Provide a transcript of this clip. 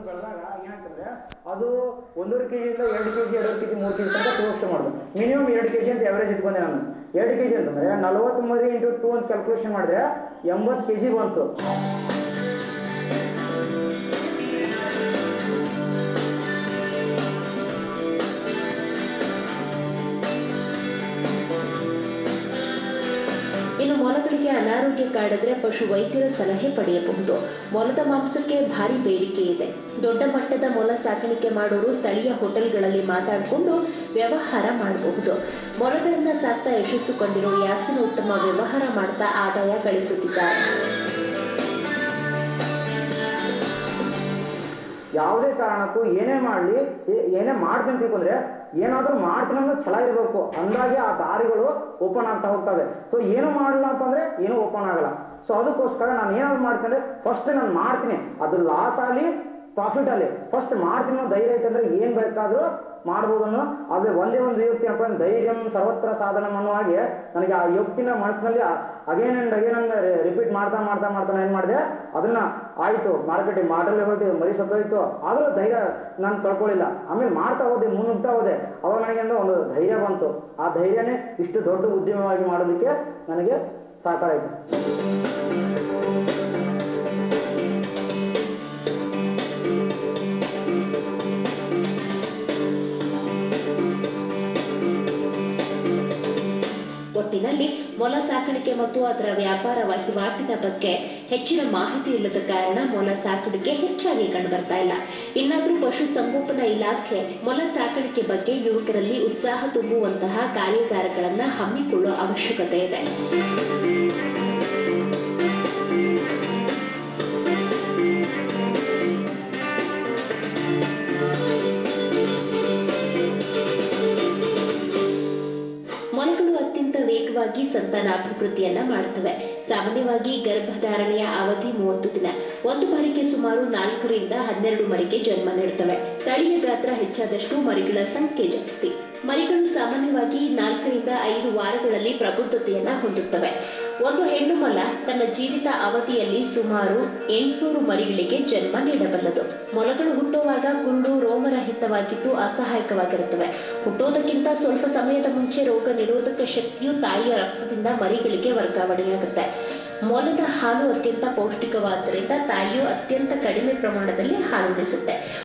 ಬೆಳೆದಾಗ ಏನಾಗ್ತದೆ ಅದು ಒಂದೂವರೆ ಕೆ ಜಿಯಿಂದ ಎರಡು ಕೆ ಜಿ ಎರಡು ಕೆ ಜಿ ಮೂರು ಕೆ ಜಿ ತನಕ ತೂಕ್ಷ ಮಾಡೋದು ಮಿನಿಮಮ್ ಎರಡು ಕೆ ಜಿ ಅಂತ ಎವರೇಜ್ ಇಟ್ಕೊಂಡೆ ನಾನು ಎರಡು ಕೆ ಜಿ ಅಂತಂದರೆ ನಲವತ್ತು ಮರಿ ಇಂಟು ಟೂ ಅಂತ ಕ್ಯಾಲ್ಕುಲೇಷನ್ ಮಾಡಿದ್ರೆ ಎಂಬತ್ತು ಕೆ ಜಿ ಬಂತು ಇನ್ನು ಮೊಲಗಳಿಗೆ ಅನಾರೋಗ್ಯ ಕಾಡಿದ್ರೆ ಪಶು ವೈದ್ಯರ ಸಲಹೆ ಪಡೆಯಬಹುದು ಮೊಲದ ಮಾಂಸಕ್ಕೆ ಭಾರಿ ಬೇಡಿಕೆ ಇದೆ ದೊಡ್ಡ ಮಟ್ಟದ ಮೊಲ ಸಾಕಾಣಿಕೆ ಮಾಡೋರು ಸ್ಥಳೀಯ ಹೋಟೆಲ್ಗಳಲ್ಲಿ ಮಾತಾಡಿಕೊಂಡು ವ್ಯವಹಾರ ಮಾಡಬಹುದು ಮೊಲಗಳನ್ನ ಸಾಕ್ತಾ ಯಶಸ್ಸು ಕಂಡಿರೋ ಯಾಸಿನ ಉತ್ತಮ ವ್ಯವಹಾರ ಮಾಡ್ತಾ ಆದಾಯ ಗಳಿಸುತ್ತಿದ್ದಾರೆ ಯಾವುದೇ ಕಾರಣಕ್ಕೂ ಏನೇ ಮಾಡಲಿ ಏನೇ ಮಾಡ್ತೀನಿ ಅಂತ ತಿಳ್ಕೊಂಡ್ರೆ ಏನಾದರೂ ಮಾಡ್ತೀನಿ ಅನ್ನೋ ಛಲ ಇರಬೇಕು ಅಂದಾಗೆ ಆ ದಾರಿಗಳು ಓಪನ್ ಆಗ್ತಾ ಹೋಗ್ತವೆ ಸೊ ಏನು ಮಾಡಲ್ಲ ಅಂತಂದ್ರೆ ಏನೂ ಓಪನ್ ಆಗಲ್ಲ ಸೊ ಅದಕ್ಕೋಸ್ಕರ ನಾನು ಏನಾದ್ರು ಮಾಡ್ತೀನಿ ಅಂದ್ರೆ ಫಸ್ಟ್ ನಾನು ಮಾಡ್ತೀನಿ ಅದು ಲಾಸ್ ಆಗಲಿ ಪ್ರಾಫಿಟ್ ಆಗಲಿ ಫಸ್ಟ್ ಮಾಡ್ತೀನಿ ಅನ್ನೋ ಧೈರ್ಯ ಐತೆ ಅಂದ್ರೆ ಏನು ಬೇಕಾದರೂ ಮಾಡ್ಬೋದು ಅನ್ನೋ ಅದು ಒಂದೇ ಒಂದು ಯುಕ್ತಿ ಏನಪ್ಪ ಅಂದ್ರೆ ಧೈರ್ಯಂ ಸರ್ವತ್ರ ಸಾಧನ ಅನ್ನೋ ಹಾಗೆ ನನಗೆ ಆ ಯುಕ್ತಿನ ಮನಸ್ಸಿನಲ್ಲಿ again and again and repeat ಮಾಡ್ತಾ ಮಾಡ್ತಾ ಮಾಡ್ತಾ ಏನು ಮಾಡಿದೆ ಅದನ್ನ ಆಯಿತು ಮಾರ್ಕೆಟಿಂಗ್ ಮಾಡಲ್ ಹೊರಟಿ ಮರಿ ಸತ್ತೋಯ್ತು ಆದರೂ ಧೈರ್ಯ ನಾನು ಕಳ್ಕೊಳ್ಳಿಲ್ಲ ಆಮೇಲೆ ಮಾಡ್ತಾ ಹೋದೆ ಮುನ್ನುಗ್ತಾ ಹೋದೆ ಅವಾಗ ನನಗೆ ಅಂದ್ರೆ ಒಂದು ಧೈರ್ಯ ಬಂತು ಆ ಧೈರ್ಯನೇ ಇಷ್ಟು ದೊಡ್ಡ ಉದ್ಯಮವಾಗಿ ಮಾಡೋದಕ್ಕೆ ನನಗೆ ಸಹಕಾರ ಆಯಿತು ಒಟ್ಟಿನಲ್ಲಿ ಮೊಲ ಸಾಕಾಣಿಕೆ ಮತ್ತು ಅದರ ವ್ಯಾಪಾರ ವಹಿವಾಟಿನ ಬಗ್ಗೆ ಹೆಚ್ಚಿನ ಮಾಹಿತಿ ಇಲ್ಲದ ಕಾರಣ ಮೊಲ ಸಾಕಾಣಿಕೆ ಹೆಚ್ಚಾಗಿ ಕಂಡುಬರ್ತಾ ಇಲ್ಲ ಇನ್ನಾದರೂ ಪಶು ಸಂಗೋಪನಾ ಇಲಾಖೆ ಮೊಲ ಸಾಕಾಣಿಕೆ ಬಗ್ಗೆ ಯುವಕರಲ್ಲಿ ಉತ್ಸಾಹ ತುಂಬುವಂತಹ ಕಾರ್ಯಾಗಾರಗಳನ್ನ ಹಮ್ಮಿಕೊಳ್ಳುವ ಅವಶ್ಯಕತೆ ಇದೆ ಮೊಲಗಳು ಅತ್ಯಂತ ವೇಗವಾಗಿ ಸಂತಾನಾಭಿವೃದ್ಧಿಯನ್ನ ಮಾಡುತ್ತವೆ ಸಾಮಾನ್ಯವಾಗಿ ಗರ್ಭಧಾರಣೆಯ ಅವಧಿ ಮೂವತ್ತು ದಿನ ಒಂದು ಬಾರಿಗೆ ಸುಮಾರು ನಾಲ್ಕರಿಂದ ಹನ್ನೆರಡು ಮರಿಗೆ ಜನ್ಮ ನೀಡುತ್ತವೆ ತಳಿಯ ಗಾತ್ರ ಹೆಚ್ಚಾದಷ್ಟು ಮರಿಗಳ ಸಂಖ್ಯೆ ಜಾಸ್ತಿ ಮರಿಗಳು ಸಾಮಾನ್ಯವಾಗಿ ನಾಲ್ಕರಿಂದ ಐದು ವಾರಗಳಲ್ಲಿ ಪ್ರಬುದ್ಧತೆಯನ್ನ ಹೊಂದುತ್ತವೆ ಒಂದು ಹೆಣ್ಣು ಮೊಲ ತನ್ನ ಜೀವಿತ ಅವಧಿಯಲ್ಲಿ ಸುಮಾರು ಎಂಟುನೂರು ಮರಿಗಳಿಗೆ ಜನ್ಮ ನೀಡಬಲ್ಲದು ಮೊಲಗಳು ಹುಟ್ಟುವಾಗ ಕುರುಡು ರೋಮರಹಿತವಾಗಿದ್ದು ಅಸಹಾಯಕವಾಗಿರುತ್ತವೆ ಹುಟ್ಟೋದಕ್ಕಿಂತ ಸ್ವಲ್ಪ ಸಮಯದ ಮುಂಚೆ ರೋಗ ನಿರೋಧಕ ಶಕ್ತಿಯು ತಾಯಿಯ ರಕ್ತದಿಂದ ಮರಿಗಳಿಗೆ ವರ್ಗಾವಣೆಯಾಗುತ್ತೆ ಮೊಲದ ಹಾಲು ಅತ್ಯಂತ ಪೌಷ್ಟಿಕವಾದ್ದರಿಂದ ತಾಯಿಯು ಅತ್ಯಂತ ಕಡಿಮೆ ಪ್ರಮಾಣದಲ್ಲಿ ಹಾಲುಣಿಸುತ್ತೆ